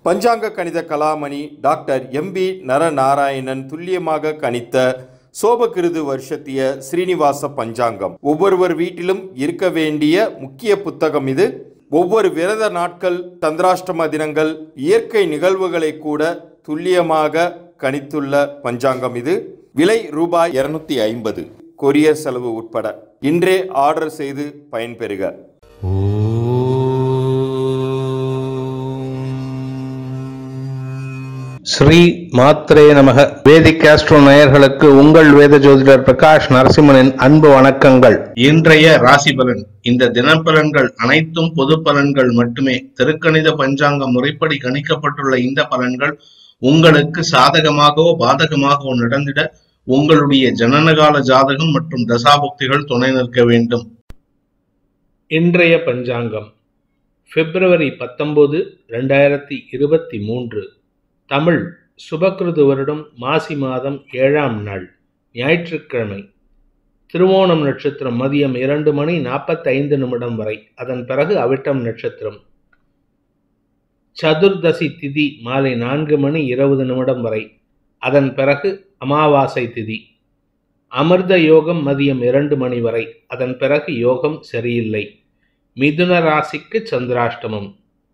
பஞ்சாங்க கணித Kalamani doctor MP Naranarayanan துல்லியமாக கணித்த சோபகிருது வருஷத்திய ஸ்ரீனிவாச பஞ்சாங்கம் ஒவ்வொருவர் வீட்டிலும் இருக்க வேண்டிய முக்கிய புத்தகம் இது ஒவ்வொரு விரத நாட்கள் சந்திராஷ்டம தினங்கள் இயற்கை நிகழ்வுகளை கூட துல்லியமாக கணித்துள்ள பஞ்சாங்கம் இது விலை ரூபாய் இருநூத்தி ஐம்பது கொரியர் செலவு உட்பட இன்றே ஆர்டர் செய்து பயன்பெறுக ஸ்ரீ மாத்ரே நமக வேதிக் ஆஸ்ட்ரோ நேயர்களுக்கு உங்கள் வேத ஜோதிடர் பிரகாஷ் நரசிம்மனின் அன்பு வணக்கங்கள் இன்றைய ராசி பலன் இந்த தினப்பலன்கள் அனைத்தும் பொது பலன்கள் மட்டுமே திருக்கணித பஞ்சாங்க முறைப்படி கணிக்கப்பட்டுள்ள இந்த பலன்கள் உங்களுக்கு சாதகமாகவோ பாதகமாகவோ நடந்திட உங்களுடைய ஜனனகால ஜாதகம் மற்றும் தசாபுக்திகள் துணை நிற்க வேண்டும் இன்றைய பஞ்சாங்கம் பிப்ரவரி பத்தொன்பது ரெண்டாயிரத்தி இருபத்தி மூன்று தமிழ் சுபக்கிருது வருடம் மாசி மாதம் ஏழாம் நாள் ஞாயிற்றுக்கிழமை திருவோணம் நட்சத்திரம் மதியம் இரண்டு மணி நாற்பத்தைந்து நிமிடம் வரை அதன் பிறகு அவிட்டம் நட்சத்திரம் சதுர்தசி திதி மாலை நான்கு மணி இருபது நிமிடம் வரை அதன் பிறகு அமாவாசை திதி அமிர்த யோகம் மதியம் இரண்டு மணி வரை அதன் பிறகு யோகம் சரியில்லை மிதுன ராசிக்கு சந்திராஷ்டமம்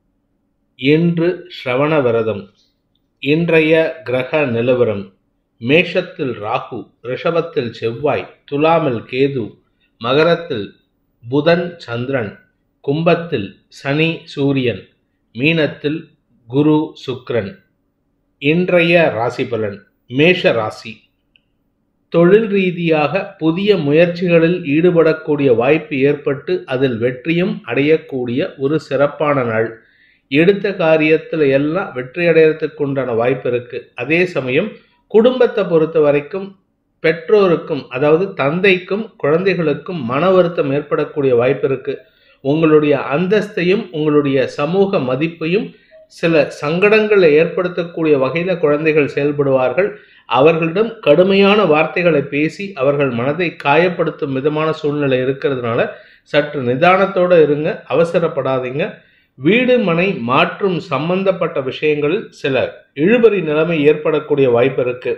இன்று ஸ்ரவண விரதம் இன்றைய கிரக நிலவரம் மேஷத்தில் ராகு ரிஷபத்தில் செவ்வாய் துலாமில் கேது மகரத்தில் புதன் சந்திரன் கும்பத்தில் சனி சூரியன் மீனத்தில் குரு சுக்கிரன் இன்றைய ராசி பலன் மேஷ ராசி தொழில் ரீதியாக புதிய முயற்சிகளில் ஈடுபடக்கூடிய வாய்ப்பு ஏற்பட்டு அதில் வெற்றியும் அடையக்கூடிய ஒரு சிறப்பான நாள் எடுத்த காரியத்தில் எல்லாம் வெற்றி அடையறதுக்கு உண்டான வாய்ப்பு இருக்கு அதே சமயம் குடும்பத்தை பொறுத்த வரைக்கும் பெற்றோருக்கும் அதாவது தந்தைக்கும் குழந்தைகளுக்கும் மன வருத்தம் ஏற்படக்கூடிய வாய்ப்பு இருக்கு உங்களுடைய அந்தஸ்தையும் உங்களுடைய சமூக மதிப்பையும் சில சங்கடங்களை ஏற்படுத்தக்கூடிய வகையில குழந்தைகள் செயல்படுவார்கள் அவர்களிடம் கடுமையான வார்த்தைகளை பேசி அவர்கள் மனதை காயப்படுத்தும் விதமான சூழ்நிலை இருக்கிறதுனால சற்று நிதானத்தோட இருங்க அவசரப்படாதீங்க வீடு மனை மாற்றும் சம்பந்தப்பட்ட விஷயங்களில் சில இழுபறி நிலைமை ஏற்படக்கூடிய வாய்ப்பு இருக்கு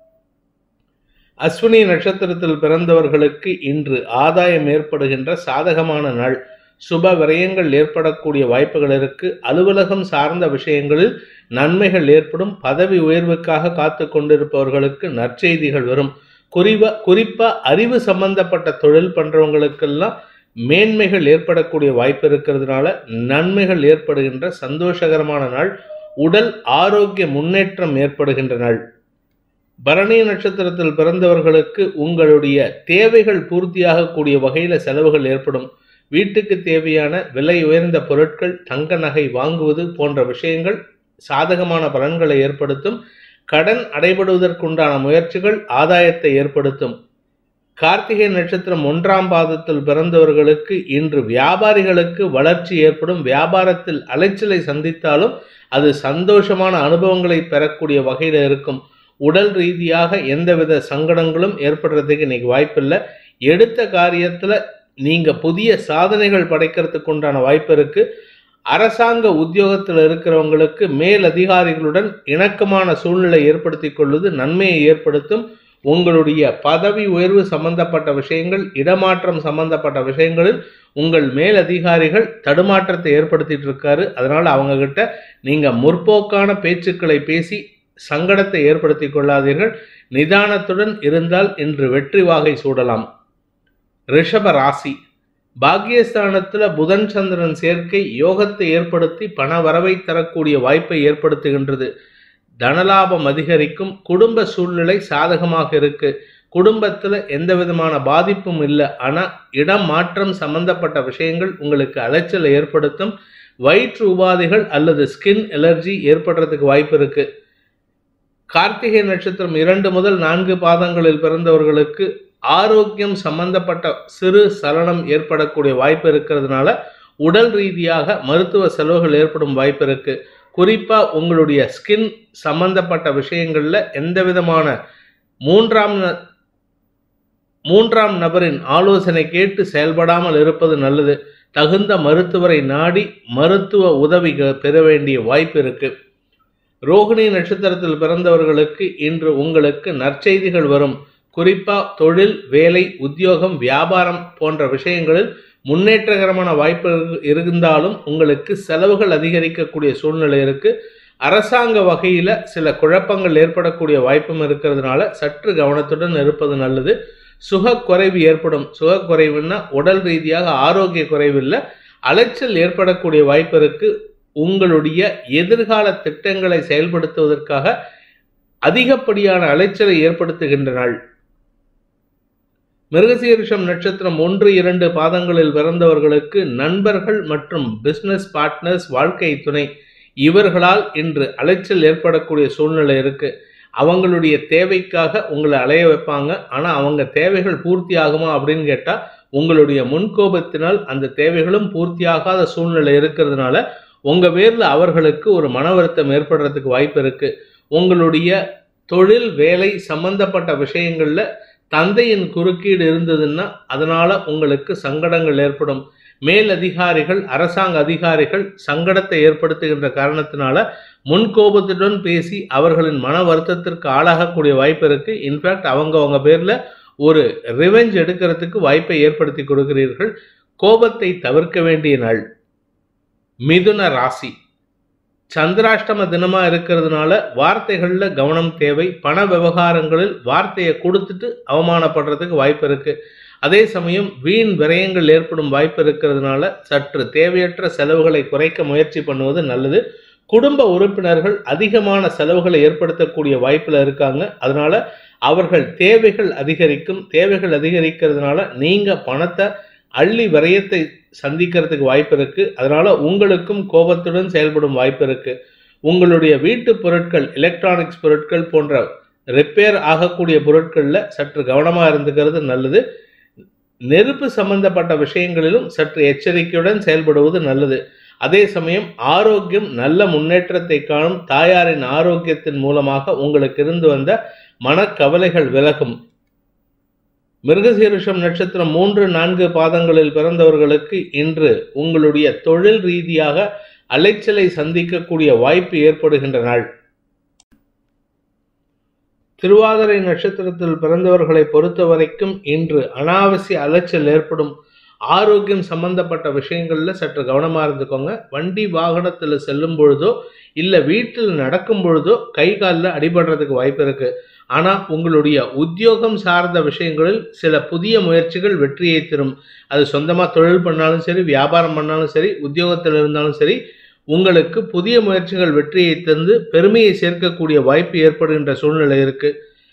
அஸ்வினி நட்சத்திரத்தில் பிறந்தவர்களுக்கு இன்று ஆதாயம் ஏற்படுகின்ற சாதகமான நாள் சுப விரயங்கள் ஏற்படக்கூடிய வாய்ப்புகள் இருக்கு அலுவலகம் சார்ந்த விஷயங்களில் நன்மைகள் ஏற்படும் பதவி உயர்வுக்காக காத்து கொண்டிருப்பவர்களுக்கு நற்செய்திகள் வரும் குறிப்பா குறிப்பா அறிவு சம்பந்தப்பட்ட தொழில் பண்றவங்களுக்கெல்லாம் மேன்மைகள் ஏற்படக்கூடிய வாய்ப்பு இருக்கிறதுனால நன்மைகள் ஏற்படுகின்ற சந்தோஷகரமான நாள் உடல் ஆரோக்கிய முன்னேற்றம் ஏற்படுகின்ற நாள் பரணி நட்சத்திரத்தில் பிறந்தவர்களுக்கு உங்களுடைய தேவைகள் பூர்த்தியாகக்கூடிய வகையில செலவுகள் ஏற்படும் வீட்டுக்கு தேவையான விலை உயர்ந்த பொருட்கள் தங்க நகை வாங்குவது போன்ற விஷயங்கள் சாதகமான பலன்களை ஏற்படுத்தும் கடன் அடைபடுவதற்குண்டான முயற்சிகள் ஆதாயத்தை ஏற்படுத்தும் கார்த்திகை நட்சத்திரம் ஒன்றாம் பாதத்தில் பிறந்தவர்களுக்கு இன்று வியாபாரிகளுக்கு வளர்ச்சி ஏற்படும் வியாபாரத்தில் அலைச்சலை சந்தித்தாலும் அது சந்தோஷமான அனுபவங்களை பெறக்கூடிய வகையில் இருக்கும் உடல் ரீதியாக எந்தவித சங்கடங்களும் ஏற்படுறதுக்கு இன்னைக்கு வாய்ப்பில்லை எடுத்த காரியத்தில் நீங்க புதிய சாதனைகள் படைக்கிறதுக்கு உண்டான வாய்ப்பு இருக்கு அரசாங்க உத்தியோகத்தில் இருக்கிறவங்களுக்கு மேல் அதிகாரிகளுடன் இணக்கமான சூழ்நிலை ஏற்படுத்தி கொள்வது நன்மையை ஏற்படுத்தும் உங்களுடைய பதவி உயர்வு சம்பந்தப்பட்ட விஷயங்கள் இடமாற்றம் சம்பந்தப்பட்ட விஷயங்களில் உங்கள் மேல் அதிகாரிகள் தடுமாற்றத்தை ஏற்படுத்திட்டு இருக்காரு அதனால அவங்க கிட்ட நீங்க முற்போக்கான பேச்சுக்களை பேசி சங்கடத்தை ஏற்படுத்தி கொள்ளாதீர்கள் நிதானத்துடன் இருந்தால் இன்று வெற்றி வாகை சூடலாம் ரிஷப ராசி பாக்கியஸ்தானத்துல புதன் சந்திரன் சேர்க்கை யோகத்தை ஏற்படுத்தி பண வரவை தரக்கூடிய வாய்ப்பை ஏற்படுத்துகின்றது தனலாபம் அதிகரிக்கும் குடும்ப சூழ்நிலை சாதகமாக இருக்கு குடும்பத்துல எந்த விதமான பாதிப்பும் இல்லை ஆனா இடம் மாற்றம் சம்பந்தப்பட்ட விஷயங்கள் உங்களுக்கு அலைச்சலை ஏற்படுத்தும் வயிற்று உபாதைகள் அல்லது ஸ்கின் எலர்ஜி ஏற்படுறதுக்கு வாய்ப்பு இருக்கு கார்த்திகை நட்சத்திரம் இரண்டு முதல் நான்கு பாதங்களில் பிறந்தவர்களுக்கு ஆரோக்கியம் சம்பந்தப்பட்ட சிறு சலனம் ஏற்படக்கூடிய வாய்ப்பு இருக்கிறதுனால உடல் ரீதியாக மருத்துவ செலவுகள் ஏற்படும் வாய்ப்பு இருக்கு குறிப்பா உங்களுடைய ஸ்கின் சம்பந்தப்பட்ட விஷயங்கள்ல எந்த விதமான மூன்றாம் ந- மூன்றாம் நபரின் ஆலோசனை கேட்டு செயல்படாமல் இருப்பது நல்லது தகுந்த மருத்துவரை நாடி மருத்துவ உதவி பெற வேண்டிய வாய்ப்பு இருக்கு ரோகிணி நட்சத்திரத்தில் பிறந்தவர்களுக்கு இன்று உங்களுக்கு நற்செய்திகள் வரும் குறிப்பா தொழில் வேலை உத்தியோகம் வியாபாரம் போன்ற விஷயங்களில் முன்னேற்றகரமான வாய்ப்பு இரு- இருந்தாலும் உங்களுக்கு செலவுகள் அதிகரிக்கக்கூடிய சூழ்நிலை இருக்கு அரசாங்க வகையில சில குழப்பங்கள் ஏற்படக்கூடிய வாய்ப்பும் இருக்கிறதுனால சற்று கவனத்துடன் இருப்பது நல்லது சுகக்குறைவு ஏற்படும் சுகக்குறைவுன்னா உடல் ரீதியாக ஆரோக்கிய குறைவு இல்லை அலைச்சல் ஏற்படக்கூடிய வாய்ப்பு இருக்கு உங்களுடைய எதிர்கால திட்டங்களை செயல்படுத்துவதற்காக அதிகப்படியான அலைச்சலை ஏற்படுத்துகின்ற நாள் மிருகசீரிஷம் நட்சத்திரம் ஒன்று இரண்டு பாதங்களில் பிறந்தவர்களுக்கு நண்பர்கள் மற்றும் பிசினஸ் பார்ட்னர்ஸ் வாழ்க்கை துணை இவர்களால் இன்று அலைச்சல் ஏற்படக்கூடிய சூழ்நிலை இருக்கு அவங்களுடைய தேவைக்காக உங்களை அலைய வைப்பாங்க ஆனா அவங்க தேவைகள் பூர்த்தி ஆகுமா அப்படின்னு கேட்டா உங்களுடைய முன்கோபத்தினால் அந்த தேவைகளும் பூர்த்தியாகாத சூழ்நிலை இருக்கிறதுனால உங்க பேர்ல அவர்களுக்கு ஒரு மன வருத்தம் ஏற்படுறதுக்கு வாய்ப்பு இருக்கு உங்களுடைய தொழில் வேலை சம்பந்தப்பட்ட விஷயங்கள்ல தந்தையின் குறுக்கீடு இருந்ததுன்னா அதனால உங்களுக்கு சங்கடங்கள் ஏற்படும் மேல் அதிகாரிகள் அரசாங்க அதிகாரிகள் சங்கடத்தை ஏற்படுத்துகின்ற காரணத்தினால முன்கோபத்துடன் பேசி அவர்களின் மன வருத்தத்திற்கு ஆளாகக்கூடிய வாய்ப்பு இருக்கு இன்ஃபேக்ட் அவங்க அவங்க பேர்ல ஒரு ரிவெஞ்ச் எடுக்கிறதுக்கு வாய்ப்பை ஏற்படுத்தி கொடுக்கிறீர்கள் கோபத்தை தவிர்க்க வேண்டிய நாள் மிதுன ராசி சந்திராஷ்டம தினமா இருக்கிறதுனால வார்த்தைகள்ல கவனம் தேவை பண விவகாரங்களில் வார்த்தையை கொடுத்துட்டு அவமானப்படுறதுக்கு வாய்ப்பு இருக்கு அதே சமயம் வீண் விரயங்கள் ஏற்படும் வாய்ப்பு இருக்கிறதுனால சற்று தேவையற்ற செலவுகளை குறைக்க முயற்சி பண்ணுவது நல்லது குடும்ப உறுப்பினர்கள் அதிகமான செலவுகளை ஏற்படுத்தக்கூடிய வாய்ப்புல இருக்காங்க அதனால அவர்கள் தேவைகள் அதிகரிக்கும் தேவைகள் அதிகரிக்கிறதுனால நீங்க பணத்தை அள்ளி விரயத்தை சந்திக்கிறதுக்கு வாய்ப்பு இருக்கு அதனால உங்களுக்கும் கோபத்துடன் செயல்படும் வாய்ப்பு இருக்கு உங்களுடைய வீட்டு பொருட்கள் எலக்ட்ரானிக்ஸ் பொருட்கள் போன்ற ரிப்பேர் ஆகக்கூடிய பொருட்கள்ல சற்று கவனமா இருந்துக்கிறது நல்லது நெருப்பு சம்பந்தப்பட்ட விஷயங்களிலும் சற்று எச்சரிக்கையுடன் செயல்படுவது நல்லது அதே சமயம் ஆரோக்கியம் நல்ல முன்னேற்றத்தை காணும் தாயாரின் ஆரோக்கியத்தின் மூலமாக உங்களுக்கு இருந்து வந்த மனக்கவலைகள் விலகும் மிருகசீரிஷம் நட்சத்திரம் மூன்று நான்கு பாதங்களில் பிறந்தவர்களுக்கு இன்று உங்களுடைய தொழில் ரீதியாக அலைச்சலை சந்திக்கக்கூடிய வாய்ப்பு ஏற்படுகின்ற நாள் திருவாதிரை நட்சத்திரத்தில் பிறந்தவர்களை பொறுத்த வரைக்கும் இன்று அனாவசிய அலைச்சல் ஏற்படும் ஆரோக்கியம் சம்பந்தப்பட்ட விஷயங்கள்ல சற்று கவனமா இருந்துக்கோங்க வண்டி வாகனத்துல செல்லும் பொழுதோ இல்ல வீட்டில் நடக்கும் பொழுதோ கை காலில் அடிபடுறதுக்கு வாய்ப்பு இருக்கு ஆனா உங்களுடைய உத்தியோகம் சார்ந்த விஷயங்களில் சில புதிய முயற்சிகள் வெற்றியை தரும் அது சொந்தமா தொழில் பண்ணாலும் சரி வியாபாரம் பண்ணாலும் சரி உத்தியோகத்தில் இருந்தாலும் சரி உங்களுக்கு புதிய முயற்சிகள் வெற்றியை தந்து பெருமையை சேர்க்கக்கூடிய வாய்ப்பு ஏற்படுகின்ற சூழ்நிலை இருக்கு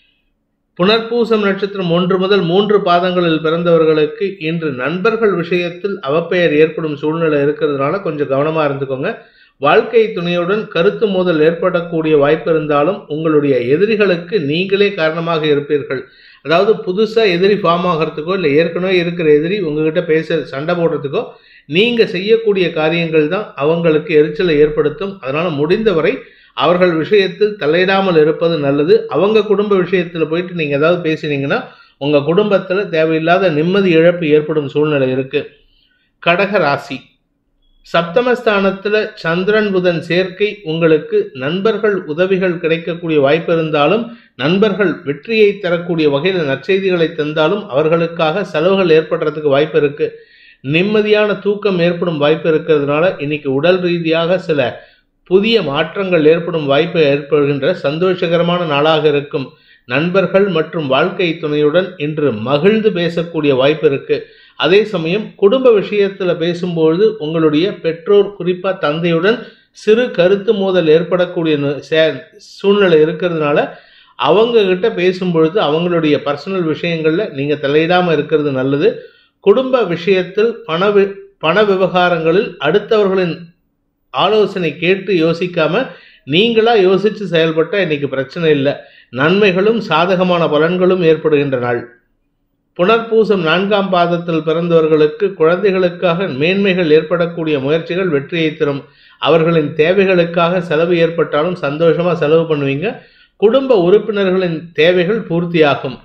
புனர்பூசம் நட்சத்திரம் ஒன்று முதல் மூன்று பாதங்களில் பிறந்தவர்களுக்கு இன்று நண்பர்கள் விஷயத்தில் அவப்பெயர் ஏற்படும் சூழ்நிலை இருக்கிறதுனால கொஞ்சம் கவனமா இருந்துக்கோங்க வாழ்க்கை துணையுடன் கருத்து மோதல் ஏற்படக்கூடிய வாய்ப்பு இருந்தாலும் உங்களுடைய எதிரிகளுக்கு நீங்களே காரணமாக இருப்பீர்கள் அதாவது புதுசா எதிரி ஃபார்ம் ஆகிறதுக்கோ இல்லை ஏற்கனவே இருக்கிற எதிரி உங்ககிட்ட பேச சண்டை போடுறதுக்கோ நீங்க செய்யக்கூடிய காரியங்கள் தான் அவங்களுக்கு எரிச்சலை ஏற்படுத்தும் அதனால முடிந்தவரை அவர்கள் விஷயத்தில் தலையிடாமல் இருப்பது நல்லது அவங்க குடும்ப விஷயத்தில் போயிட்டு நீங்க ஏதாவது பேசினீங்கன்னா உங்க குடும்பத்துல தேவையில்லாத நிம்மதி இழப்பு ஏற்படும் சூழ்நிலை இருக்கு கடக ராசி சப்தமஸ்தானத்துல சந்திரன் புதன் சேர்க்கை உங்களுக்கு நண்பர்கள் உதவிகள் கிடைக்கக்கூடிய வாய்ப்பு இருந்தாலும் நண்பர்கள் வெற்றியை தரக்கூடிய வகையில் நற்செய்திகளை தந்தாலும் அவர்களுக்காக செலவுகள் ஏற்படுறதுக்கு வாய்ப்பு இருக்கு நிம்மதியான தூக்கம் ஏற்படும் வாய்ப்பு இருக்கிறதுனால இன்னைக்கு உடல் ரீதியாக சில புதிய மாற்றங்கள் ஏற்படும் வாய்ப்பு ஏற்படுகின்ற சந்தோஷகரமான நாளாக இருக்கும் நண்பர்கள் மற்றும் வாழ்க்கை துணையுடன் இன்று மகிழ்ந்து பேசக்கூடிய வாய்ப்பு இருக்கு அதே சமயம் குடும்ப விஷயத்துல பேசும்பொழுது உங்களுடைய பெற்றோர் குறிப்பா தந்தையுடன் சிறு கருத்து மோதல் ஏற்படக்கூடிய நு- சே- சூழ்நிலை இருக்கிறதுனால அவங்க கிட்ட பேசும்பொழுது அவங்களுடைய பர்சனல் விஷயங்கள்ல நீங்க தலையிடாம இருக்கிறது நல்லது குடும்ப விஷயத்தில் பண வி- பண விவகாரங்களில் அடுத்தவர்களின் ஆலோசனை கேட்டு யோசிக்காம நீங்களா யோசிச்சு செயல்பட்டா இன்னைக்கு பிரச்சனை இல்லை நன்மைகளும் சாதகமான பலன்களும் ஏற்படுகின்ற நாள் புனர்பூசம் நான்காம் பாதத்தில் பிறந்தவர்களுக்கு குழந்தைகளுக்காக மேன்மைகள் ஏற்படக்கூடிய முயற்சிகள் வெற்றியை தரும் அவர்களின் தேவைகளுக்காக செலவு ஏற்பட்டாலும் சந்தோஷமா செலவு பண்ணுவீங்க குடும்ப உறுப்பினர்களின் தேவைகள் பூர்த்தியாகும்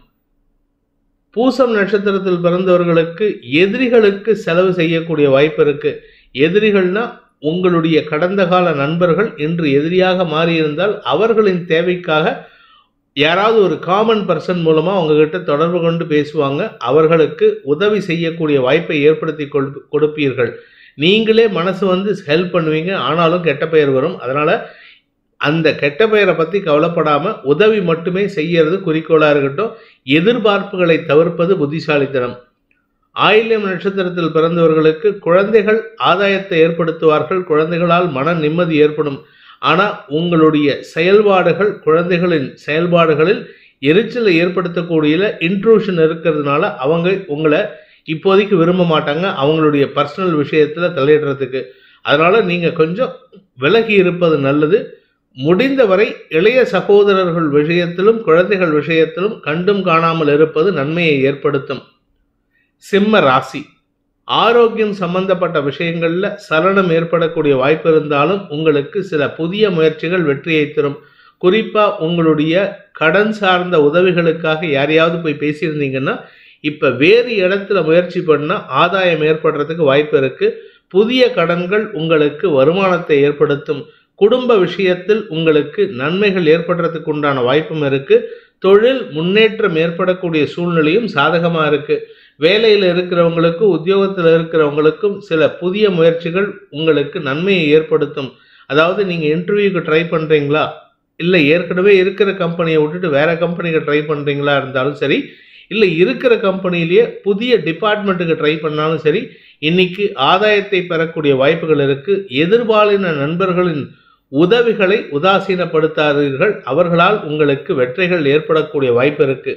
பூசம் நட்சத்திரத்தில் பிறந்தவர்களுக்கு எதிரிகளுக்கு செலவு செய்யக்கூடிய வாய்ப்பு இருக்கு எதிரிகள்னா உங்களுடைய கடந்த கால நண்பர்கள் இன்று எதிரியாக மாறியிருந்தால் அவர்களின் தேவைக்காக யாராவது ஒரு காமன் பர்சன் மூலமா உங்ககிட்ட தொடர்பு கொண்டு பேசுவாங்க அவர்களுக்கு உதவி செய்யக்கூடிய வாய்ப்பை ஏற்படுத்தி கொடு- கொடுப்பீர்கள் நீங்களே மனசு வந்து ஹெல்ப் பண்ணுவீங்க ஆனாலும் கெட்ட பெயர் வரும் அதனால அந்த கெட்ட பெயரை பத்தி கவலைப்படாம உதவி மட்டுமே செய்யறது குறிக்கோளா இருக்கட்டும் எதிர்பார்ப்புகளை தவிர்ப்பது புத்திசாலித்தனம் ஆயில்யம் நட்சத்திரத்தில் பிறந்தவர்களுக்கு குழந்தைகள் ஆதாயத்தை ஏற்படுத்துவார்கள் குழந்தைகளால் மன நிம்மதி ஏற்படும் ஆனா உங்களுடைய செயல்பாடுகள் குழந்தைகளின் செயல்பாடுகளில் எரிச்சலை ஏற்படுத்தக்கூடிய இன்ட்ரூஷன் இருக்கிறதுனால அவங்க உங்களை இப்போதைக்கு விரும்ப மாட்டாங்க அவங்களுடைய பர்சனல் விஷயத்துல தலையிடுறதுக்கு அதனால நீங்க கொஞ்சம் விலகி இருப்பது நல்லது முடிந்தவரை இளைய சகோதரர்கள் விஷயத்திலும் குழந்தைகள் விஷயத்திலும் கண்டும் காணாமல் இருப்பது நன்மையை ஏற்படுத்தும் சிம்ம ராசி ஆரோக்கியம் சம்பந்தப்பட்ட விஷயங்கள்ல சலனம் ஏற்படக்கூடிய வாய்ப்பு இருந்தாலும் உங்களுக்கு சில புதிய முயற்சிகள் வெற்றியை தரும் குறிப்பா உங்களுடைய கடன் சார்ந்த உதவிகளுக்காக யாரையாவது போய் பேசியிருந்தீங்கன்னா இப்ப வேறு இடத்துல முயற்சி பண்ணா ஆதாயம் ஏற்படுறதுக்கு வாய்ப்பு இருக்கு புதிய கடன்கள் உங்களுக்கு வருமானத்தை ஏற்படுத்தும் குடும்ப விஷயத்தில் உங்களுக்கு நன்மைகள் ஏற்படுறதுக்கு உண்டான வாய்ப்பும் இருக்கு தொழில் முன்னேற்றம் ஏற்படக்கூடிய சூழ்நிலையும் சாதகமா இருக்கு வேலையில் இருக்கிறவங்களுக்கு உத்தியோகத்தில் இருக்கிறவங்களுக்கும் சில புதிய முயற்சிகள் உங்களுக்கு நன்மையை ஏற்படுத்தும் அதாவது நீங்க இன்டர்வியூக்கு ட்ரை பண்றீங்களா இல்லை ஏற்கனவே இருக்கிற கம்பெனியை விட்டுட்டு வேற கம்பெனிக்கு ட்ரை பண்றீங்களா இருந்தாலும் சரி இல்லை இருக்கிற கம்பெனிலேயே புதிய டிபார்ட்மெண்ட்டுக்கு ட்ரை பண்ணாலும் சரி இன்னைக்கு ஆதாயத்தை பெறக்கூடிய வாய்ப்புகள் இருக்கு எதிர்பாலின நண்பர்களின் உதவிகளை உதாசீனப்படுத்தாதீர்கள் அவர்களால் உங்களுக்கு வெற்றிகள் ஏற்படக்கூடிய வாய்ப்பு இருக்கு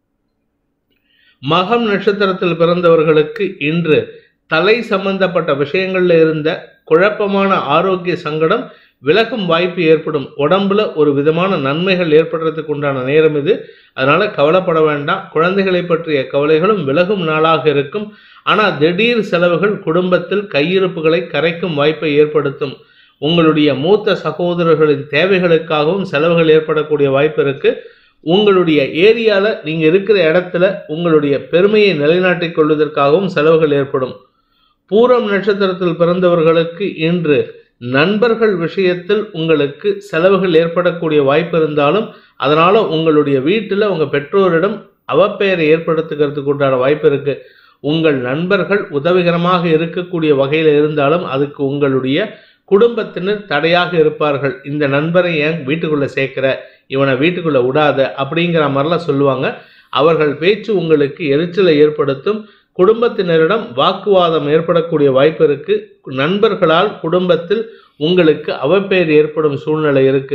மகம் நட்சத்திரத்தில் பிறந்தவர்களுக்கு இன்று தலை சம்பந்தப்பட்ட விஷயங்கள்ல இருந்த குழப்பமான ஆரோக்கிய சங்கடம் விலகும் வாய்ப்பு ஏற்படும் உடம்புல ஒரு விதமான நன்மைகள் ஏற்படுறதுக்கு உண்டான நேரம் இது அதனால கவலைப்பட வேண்டாம் குழந்தைகளை பற்றிய கவலைகளும் விலகும் நாளாக இருக்கும் ஆனா திடீர் செலவுகள் குடும்பத்தில் கையிருப்புகளை கரைக்கும் வாய்ப்பை ஏற்படுத்தும் உங்களுடைய மூத்த சகோதரர்களின் தேவைகளுக்காகவும் செலவுகள் ஏற்படக்கூடிய வாய்ப்பு இருக்கு உங்களுடைய ஏரியால நீங்க இருக்கிற இடத்துல உங்களுடைய பெருமையை நிலைநாட்டிக் கொள்வதற்காகவும் செலவுகள் ஏற்படும் பூரம் நட்சத்திரத்தில் பிறந்தவர்களுக்கு இன்று நண்பர்கள் விஷயத்தில் உங்களுக்கு செலவுகள் ஏற்படக்கூடிய வாய்ப்பு இருந்தாலும் அதனால உங்களுடைய வீட்டில் உங்க பெற்றோரிடம் அவப்பெயரை ஏற்படுத்துகிறதுக்கு உண்டான வாய்ப்பு இருக்கு உங்கள் நண்பர்கள் உதவிகரமாக இருக்கக்கூடிய வகையில் இருந்தாலும் அதுக்கு உங்களுடைய குடும்பத்தினர் தடையாக இருப்பார்கள் இந்த நண்பரை ஏன் வீட்டுக்குள்ள சேர்க்கிற இவனை வீட்டுக்குள்ள விடாத அப்படிங்கிற மாதிரிலாம் சொல்லுவாங்க அவர்கள் பேச்சு உங்களுக்கு எரிச்சலை ஏற்படுத்தும் குடும்பத்தினரிடம் வாக்குவாதம் ஏற்படக்கூடிய வாய்ப்பு இருக்கு நண்பர்களால் குடும்பத்தில் உங்களுக்கு அவப்பெயர் ஏற்படும் சூழ்நிலை இருக்கு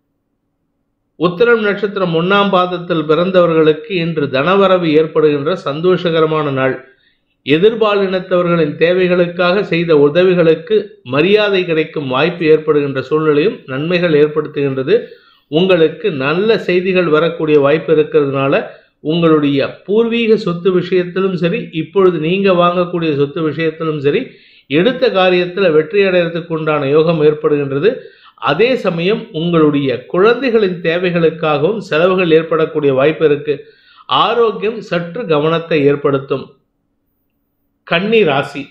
உத்திரம் நட்சத்திரம் ஒன்னாம் பாதத்தில் பிறந்தவர்களுக்கு இன்று தனவரவு ஏற்படுகின்ற சந்தோஷகரமான நாள் எதிர்பாலினத்தவர்களின் தேவைகளுக்காக செய்த உதவிகளுக்கு மரியாதை கிடைக்கும் வாய்ப்பு ஏற்படுகின்ற சூழ்நிலையும் நன்மைகள் ஏற்படுத்துகின்றது உங்களுக்கு நல்ல செய்திகள் வரக்கூடிய வாய்ப்பு இருக்கிறதுனால உங்களுடைய பூர்வீக சொத்து விஷயத்திலும் சரி இப்பொழுது நீங்க வாங்கக்கூடிய சொத்து விஷயத்திலும் சரி எடுத்த காரியத்தில் வெற்றி அடைகிறதுக்கு உண்டான யோகம் ஏற்படுகின்றது அதே சமயம் உங்களுடைய குழந்தைகளின் தேவைகளுக்காகவும் செலவுகள் ஏற்படக்கூடிய வாய்ப்பு இருக்கு ஆரோக்கியம் சற்று கவனத்தை ஏற்படுத்தும் கன்னி ராசி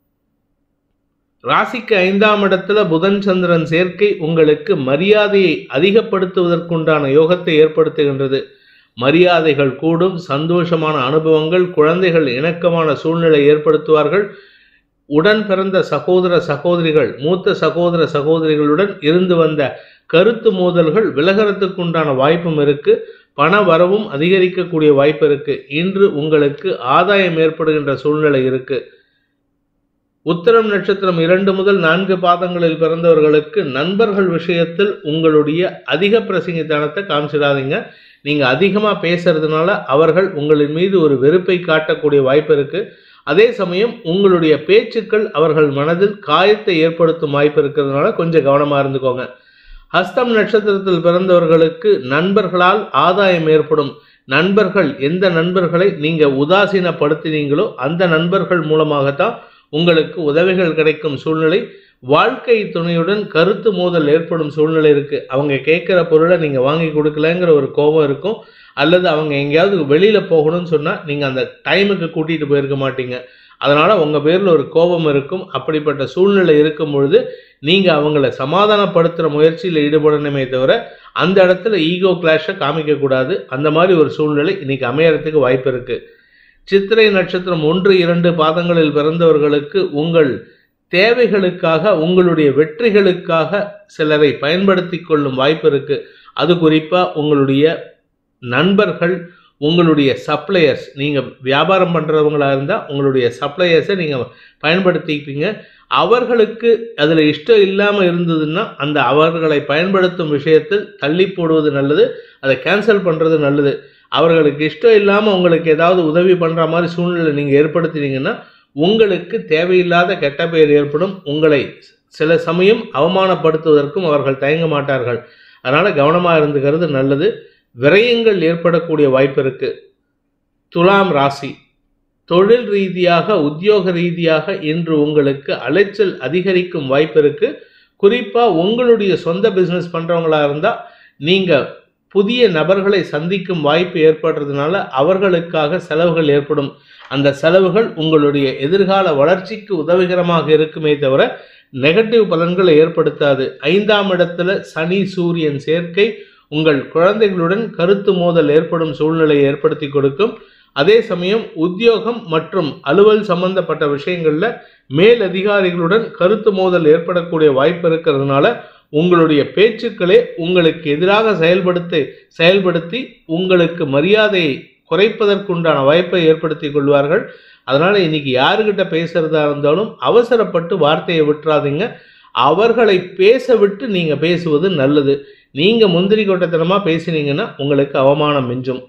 ராசிக்கு ஐந்தாம் இடத்துல புதன் சந்திரன் சேர்க்கை உங்களுக்கு மரியாதையை அதிகப்படுத்துவதற்குண்டான யோகத்தை ஏற்படுத்துகின்றது மரியாதைகள் கூடும் சந்தோஷமான அனுபவங்கள் குழந்தைகள் இணக்கமான சூழ்நிலை ஏற்படுத்துவார்கள் உடன் பிறந்த சகோதர சகோதரிகள் மூத்த சகோதர சகோதரிகளுடன் இருந்து வந்த கருத்து மோதல்கள் விலகறதுக்குண்டான வாய்ப்பும் இருக்கு பண வரவும் அதிகரிக்கக்கூடிய வாய்ப்பு இருக்கு இன்று உங்களுக்கு ஆதாயம் ஏற்படுகின்ற சூழ்நிலை இருக்கு உத்தரம் நட்சத்திரம் இரண்டு முதல் நான்கு பாதங்களில் பிறந்தவர்களுக்கு நண்பர்கள் விஷயத்தில் உங்களுடைய அதிக பிரசங்கித்தனத்தை காமிச்சிடாதீங்க நீங்க அதிகமா பேசுறதுனால அவர்கள் உங்களின் மீது ஒரு வெறுப்பை காட்டக்கூடிய வாய்ப்பு இருக்கு அதே சமயம் உங்களுடைய பேச்சுக்கள் அவர்கள் மனதில் காயத்தை ஏற்படுத்தும் வாய்ப்பு இருக்கிறதுனால கொஞ்சம் கவனமா இருந்துக்கோங்க ஹஸ்தம் நட்சத்திரத்தில் பிறந்தவர்களுக்கு நண்பர்களால் ஆதாயம் ஏற்படும் நண்பர்கள் எந்த நண்பர்களை நீங்க உதாசீனப்படுத்தினீங்களோ அந்த நண்பர்கள் மூலமாகத்தான் உங்களுக்கு உதவிகள் கிடைக்கும் சூழ்நிலை வாழ்க்கை துணையுடன் கருத்து மோதல் ஏற்படும் சூழ்நிலை இருக்கு அவங்க கேட்குற பொருளை நீங்க வாங்கி கொடுக்கலங்கிற ஒரு கோபம் இருக்கும் அல்லது அவங்க எங்கேயாவது வெளியில போகணும்னு சொன்னா நீங்க அந்த டைமுக்கு கூட்டிட்டு போயிருக்க மாட்டீங்க அதனால உங்க பேர்ல ஒரு கோபம் இருக்கும் அப்படிப்பட்ட சூழ்நிலை இருக்கும் பொழுது நீங்க அவங்கள சமாதானப்படுத்துற முயற்சியில் ஈடுபடணுமே தவிர அந்த இடத்துல ஈகோ கிளாஷை காமிக்க கூடாது அந்த மாதிரி ஒரு சூழ்நிலை இன்னைக்கு அமையறதுக்கு வாய்ப்பு இருக்கு சித்திரை நட்சத்திரம் ஒன்று இரண்டு பாதங்களில் பிறந்தவர்களுக்கு உங்கள் தேவைகளுக்காக உங்களுடைய வெற்றிகளுக்காக சிலரை பயன்படுத்தி கொள்ளும் வாய்ப்பு இருக்கு அது குறிப்பா உங்களுடைய நண்பர்கள் உங்களுடைய சப்ளையர்ஸ் நீங்கள் வியாபாரம் பண்ணுறவங்களா இருந்தால் உங்களுடைய சப்ளையர்ஸை நீங்கள் பயன்படுத்திப்பீங்க அவர்களுக்கு அதில் இஷ்டம் இல்லாமல் இருந்ததுன்னா அந்த அவர்களை பயன்படுத்தும் விஷயத்தில் தள்ளி போடுவது நல்லது அதை கேன்சல் பண்ணுறது நல்லது அவர்களுக்கு இஷ்டம் இல்லாமல் உங்களுக்கு ஏதாவது உதவி பண்ணுற மாதிரி சூழ்நிலை நீங்கள் ஏற்படுத்தினீங்கன்னா உங்களுக்கு தேவையில்லாத கெட்ட பெயர் ஏற்படும் உங்களை சில சமயம் அவமானப்படுத்துவதற்கும் அவர்கள் தயங்க மாட்டார்கள் அதனால் கவனமாக இருந்துக்கிறது நல்லது விரயங்கள் ஏற்படக்கூடிய வாய்ப்பு இருக்கு துலாம் ராசி தொழில் ரீதியாக உத்தியோக ரீதியாக இன்று உங்களுக்கு அலைச்சல் அதிகரிக்கும் வாய்ப்பு இருக்கு குறிப்பா உங்களுடைய சொந்த பிசினஸ் பண்றவங்களா இருந்தா நீங்க புதிய நபர்களை சந்திக்கும் வாய்ப்பு ஏற்படுறதுனால அவர்களுக்காக செலவுகள் ஏற்படும் அந்த செலவுகள் உங்களுடைய எதிர்கால வளர்ச்சிக்கு உதவிகரமாக இருக்குமே தவிர நெகட்டிவ் பலன்களை ஏற்படுத்தாது ஐந்தாம் இடத்துல சனி சூரியன் சேர்க்கை உங்கள் குழந்தைகளுடன் கருத்து மோதல் ஏற்படும் சூழ்நிலையை ஏற்படுத்தி கொடுக்கும் அதே சமயம் உத்தியோகம் மற்றும் அலுவல் சம்பந்தப்பட்ட விஷயங்கள்ல மேல் அதிகாரிகளுடன் கருத்து மோதல் ஏற்படக்கூடிய வாய்ப்பு இருக்கிறதுனால உங்களுடைய பேச்சுக்களே உங்களுக்கு எதிராக செயல்படுத்தி செயல்படுத்தி உங்களுக்கு மரியாதையை குறைப்பதற்குண்டான வாய்ப்பை ஏற்படுத்தி கொள்வார்கள் அதனால இன்னைக்கு யாருக்கிட்ட பேசுறதா இருந்தாலும் அவசரப்பட்டு வார்த்தையை விட்டுறாதீங்க அவர்களை பேச விட்டு நீங்க பேசுவது நல்லது நீங்க முந்திரி கொட்டத்தனமா பேசினீங்கன்னா உங்களுக்கு அவமானம் மிஞ்சும்